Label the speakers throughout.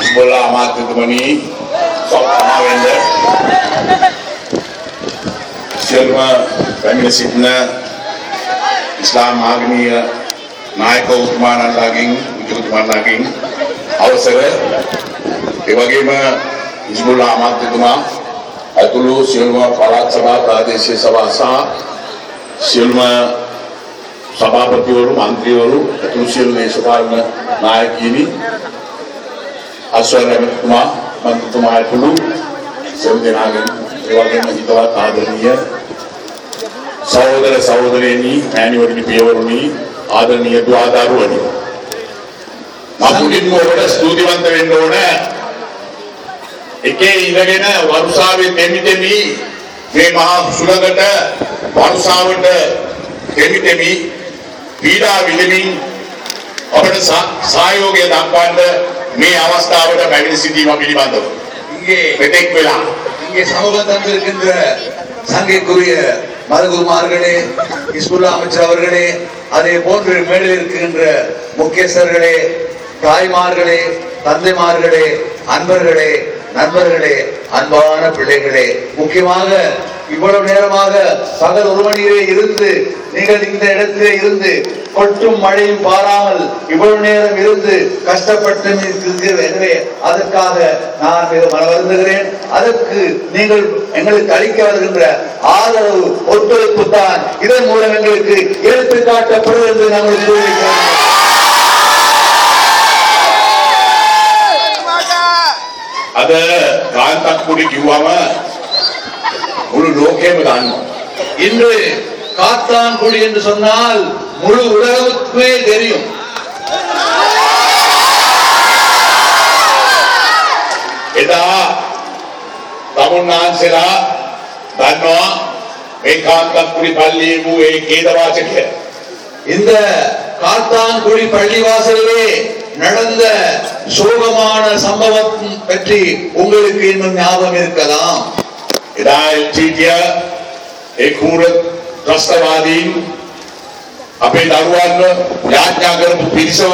Speaker 1: ඉස්බොල්ලා අමාත්‍යතුමනි සෞඛ්‍යමාවෙන්ද සියලුම පැමිණ සිටින ඉස්ලාම් ආගමීය නායක උතුමාණන්ලාගෙන් උතුමාණන්ලාගෙන් අවසර ඒ වගේම ඉස්බොල්ලා අමාත්‍යතුමා ඇතුළු සියලුම පළාත් සභා ප්‍රාදේශීය සභා සහ සියලුම සභාපතිවරු මන්ත්‍රීවරු ඇතුළු සියලු දේශපාලන නායකයිනි අස්වරතුමා මන්ත්‍රතුමා ඇතුළු සියලු දෙනාගෙන් ඒ වගේම හිතවත් ආදරණීය සහෝදර සහෝදරයනි මෑණිවරණි පියවරුනි ආදරණීය දුවදරුවනි මම මුලින්ම ඔබට ස්තුතිවන්ත වෙන්න ඕන එකේ ඉඳගෙන වරුසාවේ දෙමි දෙමි මේ මහා සුළඟට වරුසාවට දෙමි දෙමි පීඩා විඳින්මින් අපට සා- සහයෝගය දක්වන්න මේ අවස්ථාවට පැමිණ සිටීම පිළිබඳව
Speaker 2: இங்கே
Speaker 1: මෙතෙක් වෙලා
Speaker 2: இங்கே சமூகம் தந்திருக்கின்ற சங்கைக்குரிய மதகுருமார்களே இஸ்குல்லா அமைச்சர் அவர்களே அதே போன்று மேடையில் இருக்கின்ற முக்கியஸ்தர்களே தாய்மார்களே தந்தைமார்களே அன்பர்களே நண்பர்களே அன்பான பிள்ளைகளே முக்கியமாக இவ்வளவு நேரமாக பகல் ஒரு மணியிலே இருந்து நீங்கள் இந்த இடத்திலே இருந்து கொட்டும் மழையும் பாராமல் இவ்வளவு நேரம் இருந்து கஷ்டப்பட்டு இருக்கிறீர்கள். எனவே அதற்காக நான் மிக மனவருந்துகிறேன் அதற்கு நீங்கள் எங்களுக்கு அளிக்க வருகின்ற ஆதரவு ஒத்துழைப்பு தான் இதன் மூலம் எங்களுக்கு எடுத்து காட்டப்படும் என்று நாங்கள் கூறியிருக்கிறோம்
Speaker 1: අද කාන්තක් කුඩි කිව්වම මුළු ලෝකෙම දන්නවා
Speaker 2: இன்று காத்தான்குடி என்று சொன்னால் முழு உலகத்துக்குமே தெரியும்
Speaker 1: එදා තමුන්නාන්සෙලා දන්නවා මේ කාන්තක් කුඩි පල්ලියේ වූ ඒ කේදවාචකය
Speaker 2: இந்த காத்தான்குடி பள்ளிவாசலிலே நடந்த சோகமான சம்பவம் பற்றி உங்களுக்கு இன்னும் ஞாபகம் இருக்கலாம்
Speaker 1: එදා එල්ටීටිය ඒ කූර ත්‍රස්තවාදීන් අපේ දරුවන්ව යාඥා කරපු පිරිසව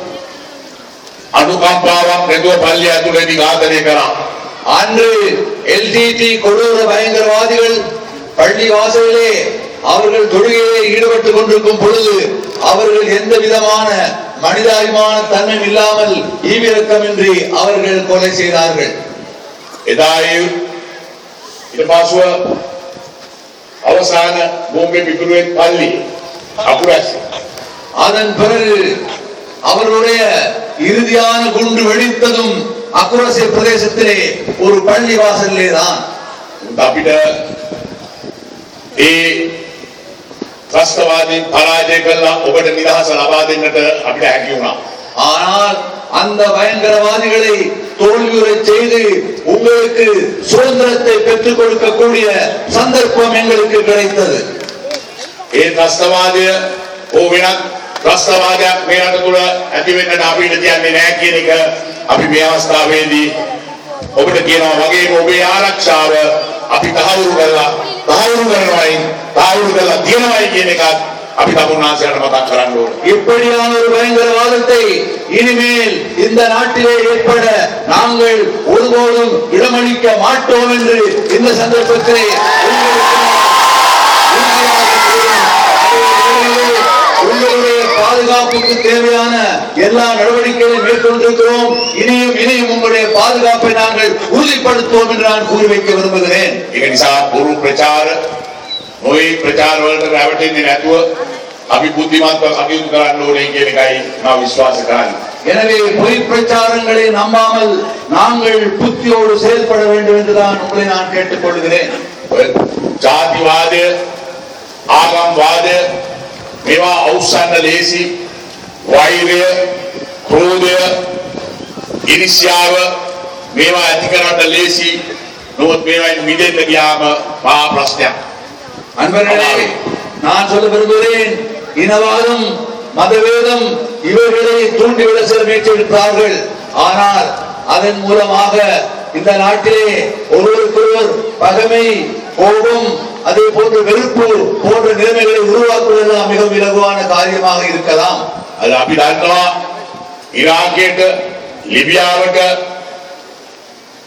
Speaker 1: අනුකම්පාවක් නැතුව පල්ලිය ඇතුළේදී ඝාතනය කරා
Speaker 2: அன்று எல்டிடி கொடூர பயங்கரவாதிகள் பள்ளி வாசலிலே அவர்கள் தொழுகையிலே ஈடுபட்டுக் கொண்டிருக்கும் பொழுது அவர்கள் எந்த விதமான மனிதாபிமான தன்மை இல்லாமல் ஈவிரக்கமின்றி அவர்கள் கொலை செய்தார்கள்
Speaker 1: එදා ඒ ඊට පසුව අවසාන බෝම්බේ පිපිරුවේ පල්ලි අකුරැස්
Speaker 2: அதன் பிறகு அவர்களுடைய இறுதியான குண்டு வெடித்ததும் அக்குரசை பிரதேசத்திலே ஒரு பள்ளி வாசலிலே தான்
Speaker 1: අපිට ඒ ත්‍රස්තවාදීන් පරාජය කළා ඔබට නිදහස ලබා දෙන්නට අපිට හැකි වුණා
Speaker 2: ஆனால் அந்த பயங்கரவாதிகளை தோல்வியுறை செய்து உங்களுக்கு சுதந்திரத்தை பெற்றுக் கொடுக்கக்கூடிய சந்தர்ப்பம் எங்களுக்கு கிடைத்தது
Speaker 1: ඒ ත්‍රස්තවාදය ඕ වෙනත් ත්‍රස්තවාදයක් මේ රට තුළ ඇති වෙන්නට අපිට තියන්නේ නැහැ කියන එක අපි මේ අවස්ථාවේදී ඔබට කියනවා වගේම ඔබේ ආරක්ෂාව අපි තහවුරු කරලා තහවුරු කරනවායි තහවුරු කරලා තියනවායි කියන එකත් අපි තමුන්නාසයට මතක් කරන්න ඕනේ.
Speaker 2: இப்படியான ஒரு பயங்கரவாதத்தை இனிமேல் இந்த நாட்டிலே ஏற்பட நாங்கள் ஒருபோதும் இடமளிக்க மாட்டோம் என்று இந்த சந்தர்ப்பத்திலே உங்களுக்கு உங்களுடைய பாதுகாப்புக்கு தேவையான எல்லா நடவடிக்கைகளையும் மேற்கொண்டிருக்கிறோம் இனியும் இனியும் உங்களுடைய பாதுகாப்பை நாங்கள் உறுதிப்படுத்துவோம் என்று நான் கூறி வைக்க விரும்புகிறேன்
Speaker 1: ඒක නිසා පුරු ප්‍රචාර නොයි ප්‍රචාර වලට රැවටෙන්නේ නැතුව අපි බුද්ධිමත්ව කටයුතු කරන්න ඕනේ කියන එකයි මම විශ්වාස කරන්නේ.
Speaker 2: எனவே பொய் பிரச்சாரங்களை நம்பாமல் நாங்கள் புத்தியோடு செயல்பட வேண்டும் என்றுதான் உங்களை நான் கேட்டுக்கொள்கிறேன்
Speaker 1: ඔය ජාතිවාදය ආගම්වාදය මේවා අවුස්සන්න ලේසි වෛරය ක්‍රෝධය ඉරිසියාව මේවා ඇති කරන්න ලේසි නොත් මේවායින් මිදෙන්න ගියාම මහා ප්‍රශ්නයක්
Speaker 2: அன்பர்களே நான் சொல்ல விரும்புகிறேன் இனவாதம் மதவேதம் இவர்களை தூண்டிவிட சில முயற்சி எடுக்கிறார்கள் ஆனால் அதன் மூலமாக இந்த நாட்டிலே ஒருவருக்கொருவர் பகைமை கோபம் அதே போன்று வெறுப்பு போன்ற நிலைமைகளை உருவாக்குவதெல்லாம் மிகவும் இலகுவான காரியமாக இருக்கலாம்
Speaker 1: අද අපි දන්නවා ඉරාකයට ලිබියාවට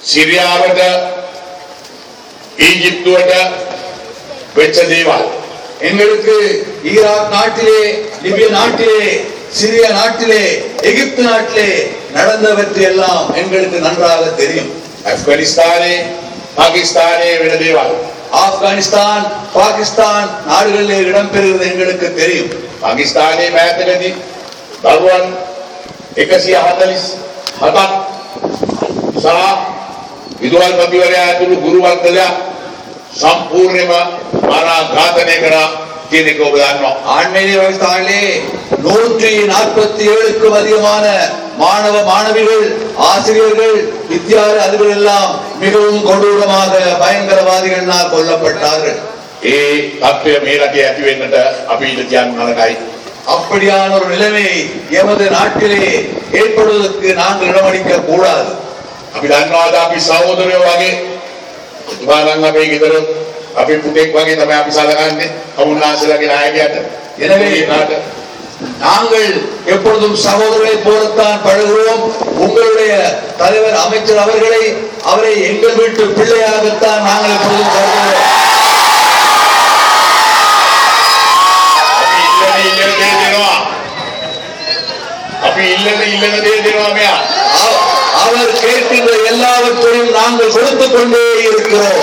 Speaker 1: සිරියාවට ඊජිප්තුවට වෙච්ච දේවල්
Speaker 2: எங்களுக்கு ஈராக் நாட்டிலே லிபிய நாட்டிலே சிரிய நாட்டிலே எகிப்து நாட்டிலே நடந்தவற்றை எல்லாம் எங்களுக்கு நன்றாக தெரியும்
Speaker 1: ඇෆ්ගනිස්ථානයේ පාකිස්තානයේ වෙන දේවල්
Speaker 2: ஆப்கானிஸ்தான் பாகிஸ்தான் நாடுகளிலே இடம்பெறுகிறது எங்களுக்கு தெரியும்
Speaker 1: පාකිස්තානයේ මෑතකදී දරුවන් 147ක් සහ විදුහල්පතිවරයා ඇතුළු ගුරු වර්ගලයා සම්පූර්ණයෙන්ම මානා ඝාතනය කරා කියන එක ඔබ දන්නවා.
Speaker 2: ஆண்மையிலே விவசாயிலே நூற்றி நாற்பத்தி ஏழுக்கும் அதிகமான மாணவ மாணவிகள் ஆசிரியர்கள் வித்யாலய அதிபர்கள் எல்லாம் மிகவும் கொடூரமாக பயங்கரவாதிகளால் கொல்லப்பட்டார்கள்
Speaker 1: ඒ තත්ත්වය මේ රටේ ඇති වෙන්නට අපි ඉඳ තියන්න නරකයි.
Speaker 2: அப்படியான ஒரு நிலைமை எமது நாட்டிலே ஏற்படுவதற்கு நாங்கள் இடமளிக்க கூடாது
Speaker 1: අපි දන්නවාද අපි සහෝදරයෝ වගේ තුමා නම් අපේ ගෙදර අපේ පුතෙක් වගේ තමයි අපි සලකන්නේ කමුන්නාසලගේ නායකයාට.
Speaker 2: எனவே
Speaker 1: මේ රට
Speaker 2: நாங்கள் எப்பொழுதும் சகோதரரை போலத்தான் பழகுவோம் உங்களுடைய தலைவர் அமைச்சர் அவர்களை அவரை எங்கள் வீட்டு பிள்ளையாகத்தான் நாங்கள் எப்பொழுதும் கருதுகிறோம்
Speaker 1: අපි ඉල්ලන ඉල්ලන දේ දෙනවා. අපි ඉල්ලන ඉල්ලන දේ දෙනවා මෙයා.
Speaker 2: அவ- அவர் கேட்கின்ற எல்லாவற்றையும் நாங்கள் கொடுத்துக் கொண்டே இருக்கிறோம்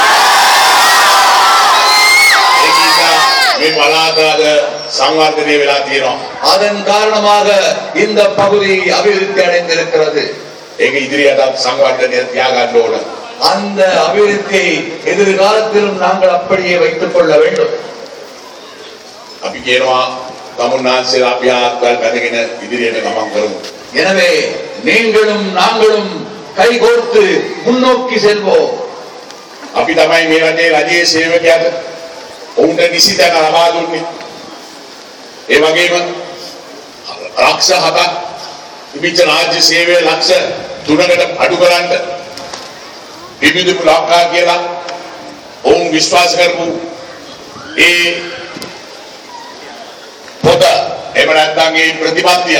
Speaker 1: ඒක නිසා මේ පළාත අද සංවර්ධනය වෙලා තියෙනවා.
Speaker 2: அதன் காரணமாக இந்த பகுதி அபிவிருத்தி அடைந்திருக்கிறது
Speaker 1: ඒක ඉදිරියටත් සංවර්ධනය තියාගන්න ඕන.
Speaker 2: அந்த அபிவிருத்தியை எதிர்காலத்திலும் நாங்கள் அப்படியே வைத்துக் கொள்ள வேண்டும்
Speaker 1: අපි කියනවා තමුන්නාන්සේලා අපි ආත්වල් බැඳගෙන ඉදිරියට ගමන් කරමු.
Speaker 2: எனவே நீங்களும் நாங்களும் கைகோர்த்து முன்னோக்கி செல்வோம்
Speaker 1: අපි තමයි මේ රටේ රජයේ සේවකයාට ඔවුන්ට නිසි තැන ලබා දුන්නේ. ඒ වගේම ලක්ෂ හතක් තිබිච්ච රාජ්‍ය සේවය ලක්ෂ තුනකට අඩු කරන්න විවිධ ලක්කා කියලා ඔවුන් විශ්වාස කරපු ඒ පොත එහෙම නැත්නම් ඒ ප්‍රතිපත්තිය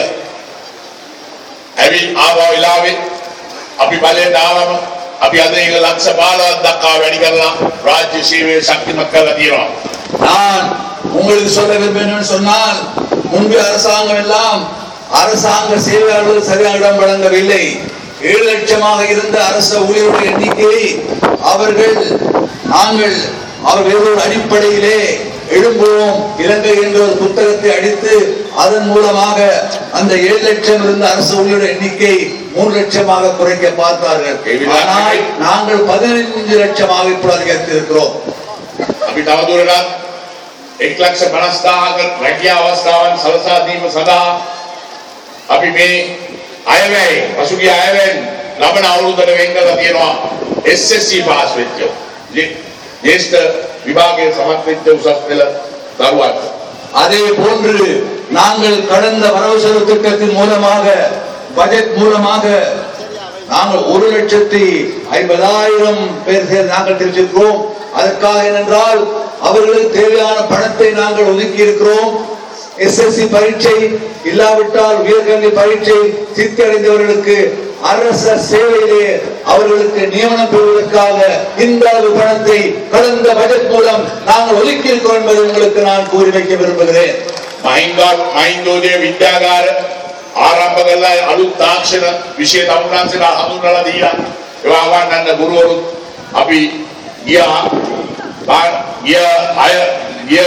Speaker 1: ඇවිත් ආව වෙලාවේ අපි බලෙන් ආවම අපි අද ඒක ලක්ෂ 15ක් දක්වා වැඩි කරලා රාජ්‍ය සේවය ශක්තිමත් කරලා තියෙනවා.
Speaker 2: நான் உங்களுக்கு சொல்ல விரும்பினேன் சொன்னால் முன்பு அரசாங்கம் எல்லாம் அரசாங்க சேவையாளர்கள் சரியான இடம் வழங்கவில்லை ஏழு லட்சமாக இருந்த அரசு ஊழியர்களுடைய எண்ணிக்கையை அவர்கள் நாங்கள் அவர்கள் ஏதோ ஒரு அடிப்படையிலே எழும்புவோம் இலங்கை என்ற ஒரு புத்தகத்தை அடித்து அதன் மூலமாக அந்த ஏழு லட்சம் இருந்த அரசு ஊழியருடைய எண்ணிக்கை மூன்று லட்சமாக குறைக்க பார்த்தார்கள் ஆனால் நாங்கள் பதினைந்து லட்சமாக இப்பொழுது அதிகரித்திருக்கிறோம்
Speaker 1: අපි තවදුරටත් 1,50,000ක රැකියා අවස්ථාවන් සලසා දීම සඳහා අපි මේ අයවැය පසුගිය අයවැයෙන් ලබන අවුරුද්දට වෙන් කරලා තියෙනවා SSC පාස් වෙච්ච ජේ- ජ්‍යෙෂ්ඨ විභාගයේ සමත් වෙච්ච උසස් පෙළ දරුවන්ට
Speaker 2: அதே போன்று நாங்கள் கடந்த வரவு செலவு திட்டத்தின் மூலமாக பட்ஜெட் மூலமாக நாங்கள் ஒரு லட்சத்தி ஐம்பதாயிரம் பேர் சேர்ந்து நாங்கள் தெரிவிச்சிருக்கிறோம் அதற்காக ஏனென்றால் அவர்களுக்கு தேவையான பணத்தை நாங்கள் ஒதுக்கி இருக்கிறோம் எஸ்எஸ்சி பரீட்சை இல்லாவிட்டால் உயர்கல்வி பரீட்சை சித்தி அடைந்தவர்களுக்கு அரச சேவையிலே அவர்களுக்கு நியமனம் பெறுவதற்காக இந்த அளவு பணத்தை கடந்த பட்ஜெட் மூலம் நாங்கள் ஒதுக்கி இருக்கிறோம் என்பதை உங்களுக்கு நான் கூறி வைக்க விரும்புகிறேன்
Speaker 1: මහින්දා මහින්දෝදය විද්‍යාගාර ආරම්භ කරලා අලුත් තාක්ෂණ විෂය තමුන්නාන්සේලා හඳුන්වලා දීලා ඒවා වන්නන්න ගුරුවරු අපි ගිය බා- ගිය අය ගිය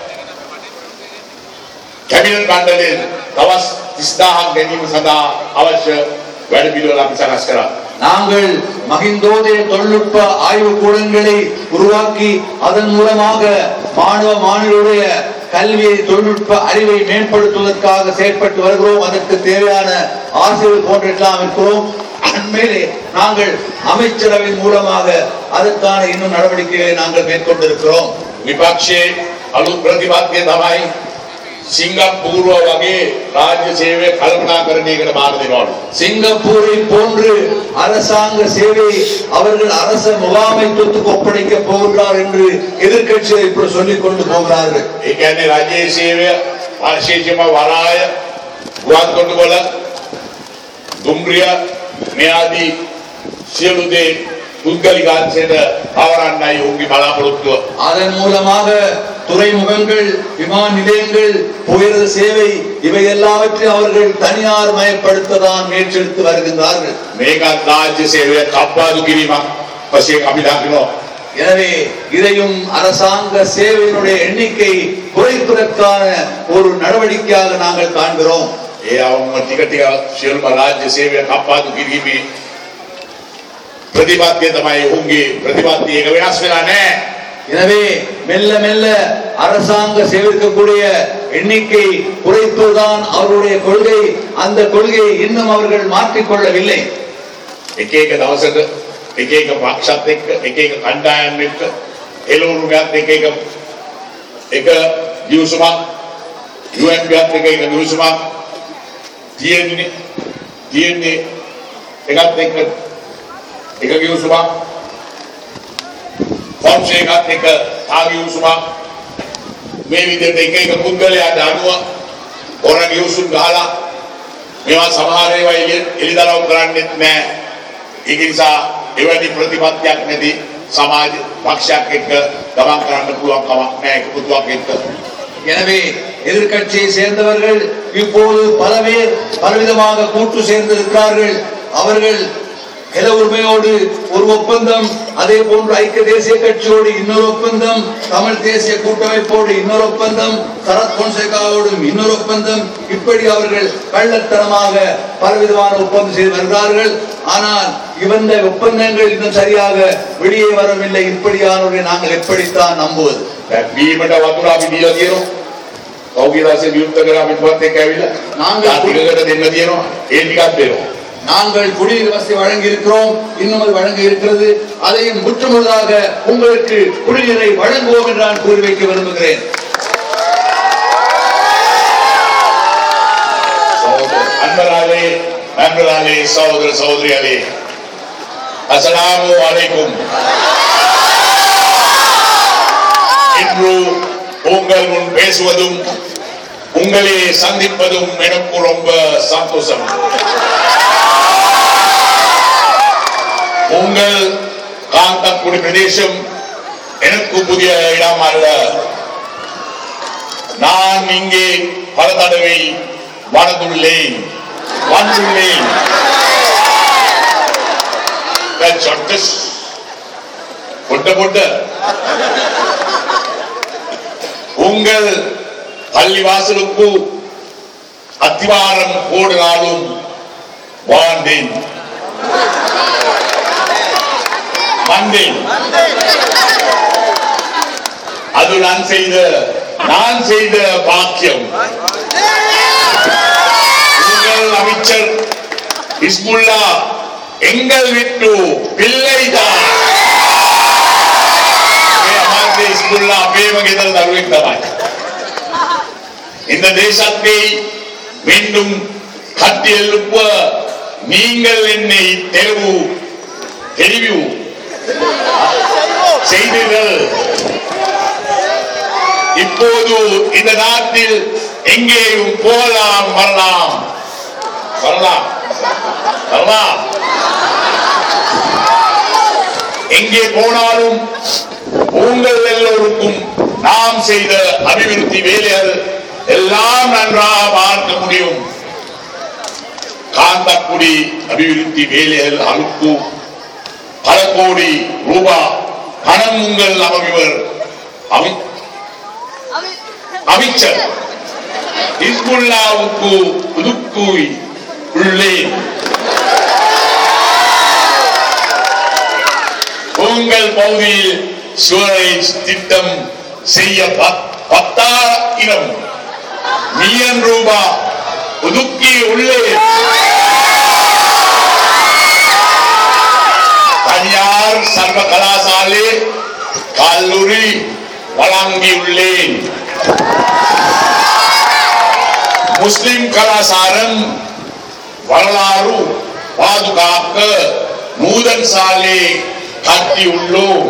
Speaker 1: කැබිනට් මණ්ඩලයේ දවස් 30000ක් ගැනීම සඳහා අවශ්‍ය වැඩ පිළිවෙල අපි සකස් කරා.
Speaker 2: நாங்கள் மகிந்தோதய தொழில்நுட்ப ஆய்வு கூடங்களை உருவாக்கி அதன் மூலமாக மாணவ மாணவருடைய கல்வியை தொழில்நுட்ப அறிவை மேம்படுத்துவதற்காக செயற்பட்டு வருகிறோம் அதற்கு தேவையான ஆசிரியர் போன்றெல்லாம் இருக்கிறோம் அண்மையிலே நாங்கள் அமைச்சரவையின் மூலமாக அதற்கான இன்னும் நடவடிக்கைகளை நாங்கள் மேற்கொண்டிருக்கிறோம்
Speaker 1: විපක්ෂයේ අලුත් ප්‍රතිපත්තිය තමයි සිංගප්පූරුව වගේ රාජ්‍ය සේවය කල්පනාකරණයකට බාර දෙනවලු.
Speaker 2: சிங்கப்பூரை போன்று அரசாங்க சேவை அவர்கள் அரச முகாமைத்துவத்துக்கு ஒப்படைக்க போகிறார் என்று எதிர்க்கட்சிகள் இப்படி சொல்லிக் கொண்டு போகிறார்கள்
Speaker 1: ඒ කියන්නේ රජයේ සේවය විශේෂයෙන්ම වරාය ගුවන් තොටුපළ දුම්රිය මේ ආදී සියලු දේ පුද්ගලිකාංශයට අවරන්නයි ඔවුන්ගේ බලාපොරොත්තුව.
Speaker 2: அதன் மூலமாக துறைமுகங்கள் விமான நிலையங்கள் புயல் சேவை இவை எல்லாவற்றையும் அவர்கள் தனியார் மயப்படுத்ததான் முயற்சி எடுத்து வருகின்றார்கள்
Speaker 1: මේකත් රාජ්‍ය සේවය කප්පාදු කිරීමක් වශයෙන් අපි දකිනවා.
Speaker 2: எனவே இதையும் அரசாங்க சேவையினுடைய எண்ணிக்கை குறைப்பதற்கான ஒரு நடவடிக்கையாக நாங்கள் காண்கிறோம்
Speaker 1: ඒ අවම ටික ටික සියලුම රාජ්‍ය සේවය කප්පාදු කිරීමේ ප්‍රතිපත්තිය තමයි ඔවුන්ගේ ප්‍රතිපත්තිය ඒක වෙනස් වෙලා නැහැ.
Speaker 2: எனவே மெல்ல மெல்ல அரசாங்க சேவிக்கக்கூடிய எண்ணிக்கை குறைப்பதுதான் அவருடைய கொள்கை அந்த கொள்கையை இன்னும் அவர்கள் மாற்றிக்கொள்ளவில்லை
Speaker 1: එක එක දවසක එක එක පක්ෂත් එක්ක එක එක කණ්ඩායම් එක්ක එළවුරුමත් එක එක එක දියුසුමක් UNPත් එක එක දියුසුමක් තියෙන්නේ තියෙන්නේ එකත් එක්ක එක දියුසුමක් පොන්සේකත් එක්ක තා දියුසුමක් මේ විදිහට එක එක පුද්ගලයාට අනුව ඔර දියුසුම් ගහලා මේවා සමහර ඒවා එළි- එළිදරව් කරන්නෙත් නැහැ ඒක නිසා එවැනි ප්‍රතිපත්තියක් නැති සමාජ පක්ෂයක් එක්ක ගමන් කරන්න පුළුවන් කමක් නැහැ එකපුතුවක් එක්ක
Speaker 2: எனவே எதிர்க்கட்சியை சேர்ந்தவர்கள் இப்போது பல பேர் பலவிதமாக கூட்டு சேர்ந்திருக்கிறார்கள் அவர்கள் நில உரிமையோடு ஒரு ஒப்பந்தம் அதே போன்று ஐக்கிய தேசிய கட்சியோடு இன்னொரு ஒப்பந்தம் தமிழ் தேசிய கூட்டமைப்போடு இன்னொரு ஒப்பந்தம் சரத் பொன்சேகாவோடும் இன்னொரு ஒப்பந்தம் இப்படி அவர்கள் கள்ளத்தனமாக பலவிதமான ஒப்பந்தம் செய்து வருகிறார்கள் ஆனால் இவந்த ஒப்பந்தங்கள் இன்னும் சரியாக வெளியே வரவில்லை இப்படியானவர்களை நாங்கள் எப்படித்தான் நம்புவது
Speaker 1: දැන් බීමට වතුර අපි දීලා තියෙනවා කවුගේ දාසේ විරුද්ධ කරා පිටපත් එක්ක ඇවිල්ලා
Speaker 2: நாங்கள்
Speaker 1: නාටිකකට දෙන්න තියෙනවා ඒ ටිකක් දෙනවා
Speaker 2: நாங்கள் குடிநீர் வசதி வழங்கி இருக்கிறோம் இன்னும் அது வழங்க இருக்கிறது அதையும் முற்றுமுழுதாக உங்களுக்கு குடிநீரை வழங்குவோம் என்று நான் கூறி வைக்க விரும்புகிறேன்
Speaker 1: සහෝදර අන්වරාලේ අන්වරාලේ සහෝදර සහෝදරියලේ අස්ලාමු අலைக்கும் இன்று உங்கள் முன் பேசுவதும் உங்களை சந்திப்பதும் எனக்கு ரொம்ப சந்தோஷம் உங்கள் காந்தக்குடி பிரதேசம் எனக்கு புதிய இடம் அல்ல நான் இங்கே பல தடவை வந்துள்ளேன் வந்துள்ளேன் சொட்டு பொட்ட பொட்ட உங்கள் பள்ளிவாசலுக்கு அத்திவாரம் போடினாலும் வாழ்ந்தேன் வந்தேன் அது நான் செய்த நான் செய்த பாக்கியம் உங்கள் அமைச்சர் இஸ்முல்லா எங்கள் விட்டு பிள்ளைதான் මේ අමාත්‍ය ඉස්කුල්ලා අපේම ගෙදර දරුවෙක් තමයි. இந்த தேசத்தை மீண்டும் கட்டி எழுப்ப நீங்கள் என்னை தெளிவு தெரிவு செய்தீர்கள் இப்போது இந்த நாட்டில் எங்கேயும் போகலாம் வரலாம் வரலாம் வரலாம் எங்கே போனாலும் உங்கள் எல்லோருக்கும் நாம் செய்த அபிவிருத்தி வேலைகள் எல்லாம் நன்றாக பார்க்க முடியும் காந்தக்குடி அபிவிருத்தி வேலைகள் அழுப்பு பல கோடி ரூபாய் பணம் உங்கள் அமைவர் அமை- அமைச்சர் இஸ்புல்லாவுக்கு புதுக்கு உள்ளே உங்கள் பகுதியில் சுவரேஜ் திட்டம் செய்ய பத்- பத்தாயிரம் மில்லியன் ரூபாய் ஒதுக்கி உள்ளே தனியார் சர்வ கலாசாலை கல்லூரி வழங்கியுள்ளேன் முஸ்லிம் கலாசாரம் வரலாறு பாதுகாக்க நூதன் சாலை கட்டியுள்ளோம்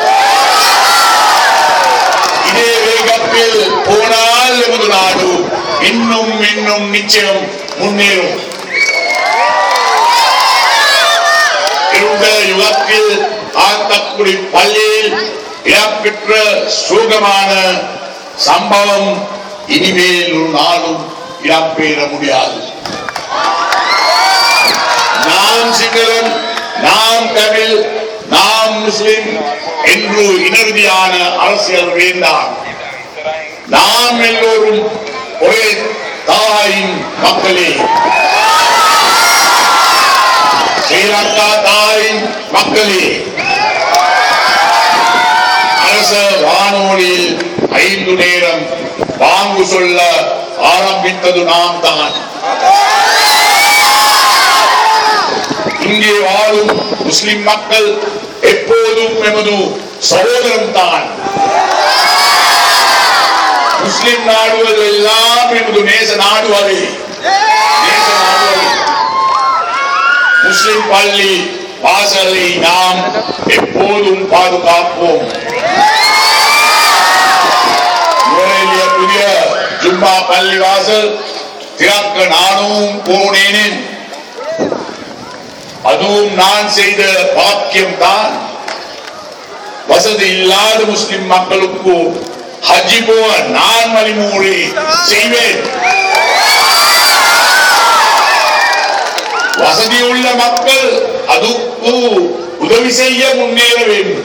Speaker 1: இதே வேகத்தில் போனால் எமது நாடு இன்னும் இன்னும் நிச்சயம் முன்னேறும் இந்த குளத்தில் ஆத்தக்குடி பள்ளியில் இடம்பெற்ற சூகமான சம்பவம் இனிமேல் ஒரு நாளும் இடம்பெற முடியாது நாம் சிங்களம் நாம் தமிழ் நாம் முஸ்லிம் என்று இனர்தியான அரசியல் வேண்டாம் நாம் எல்லோரும் ஒரே தாயின் மக்களே ஸ்ரீலங்கா தாயின் மக்களே அரச வானொலியில் ஐந்து நேரம் வாங்கு சொல்ல ஆரம்பித்தது நாம் தான் இங்கே வாழும் முஸ்லிம் மக்கள் எப்போதும் எமது சகோதரம் தான் முஸ்லிம் நாடுகள் எல்லாம் எமது நேச நாடுவதை நேச நாடுவதை முஸ்லிம் பள்ளி வாசலை நாம் எப்போதும் பாதுகாப்போம் நுரையிலிய புதிய ஜும்மா பள்ளி வாசல் திறக்க நானும் போனேனேன் அதுவும் நான் செய்த பாக்கியம் தான் வசதி இல்லாத முஸ்லிம் மக்களுக்கு ஹஜ்ஜி போக நான் வழிமுறை செய்வேன் வசதி உள்ள மக்கள் அதுக்கு உதவி செய்ய முன்னேற வேண்டும்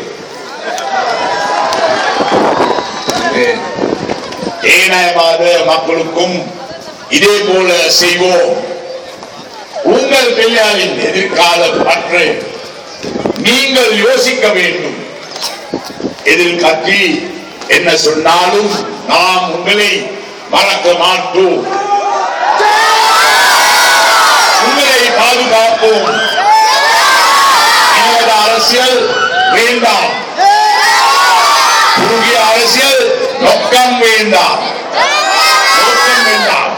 Speaker 1: ஏனாயவாத மக்களுக்கும் இதே போல செய்வோம் உங்கள் பிள்ளைகளின் எதிர்காலம் பற்றி நீங்கள் யோசிக்க வேண்டும் எதிர்கட்சி என்ன சொன்னாலும் நாம் உங்களை மறக்க மாட்டோம் உங்களை பாதுகாப்போம் இனவத அரசியல் வேண்டாம் குறுகிய அரசியல் நோக்கம் வேண்டாம் நோக்கம் வேண்டாம்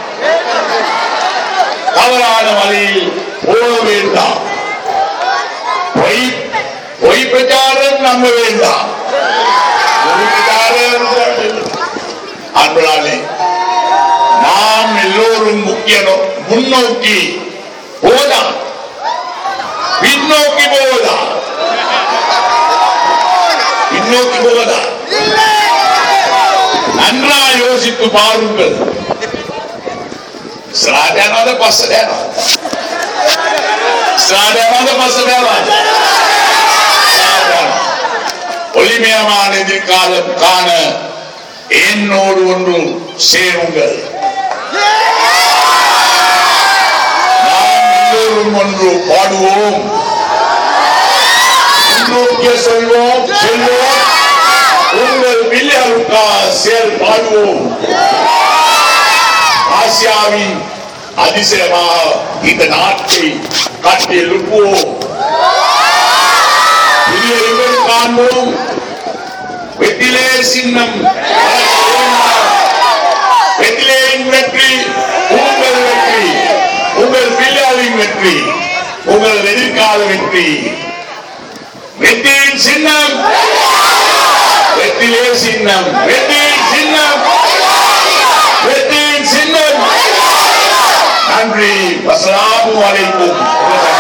Speaker 1: தவறான வழியில் போக வேண்டாம் பொய் பொய் பிரச்சாரம் நம்ப வேண்டாம் பொய் பிரச்சாரம் அன்புடாலே நாம் எல்லோரும் முக்கிய நோ- முன்னோக்கி போதா பின்னோக்கி போவதா பின்னோக்கி போவதா நன்றா யோசித்து பாருங்கள் ஸ்ராடனாத பசடனா ஸ்ராடனாத பசடனா ஒளிமயமான எதிர்காலம் காண என்னோடு ஒன்று சேருங்கள் நாம் எல்லோரும் ஒன்று பாடுவோம் முன்னோக்கிய சொல்வோம் செல்வோம் உங்கள் பிள்ளைகளுக்கா சேர் பாடுவோம் ஆசியாவின் அதிசயமாக இந்த நாட்டை கட்டி எழுப்புவோம் புதிய யுகம் காண்போம் வெற்றிலே சின்னம் வெற்றிலேயின் வெற்றி உங்கள் வெற்றி உங்கள் பிள்ளைகளின் வெற்றி உங்கள் எதிர்கால வெற்றி வெற்றியின் சின்னம் வெற்றிலே சின்னம் வெற்றியின் சின்னம் வெற்றியின் சின்னம் நன்றி வசலாமு அலைக்கும்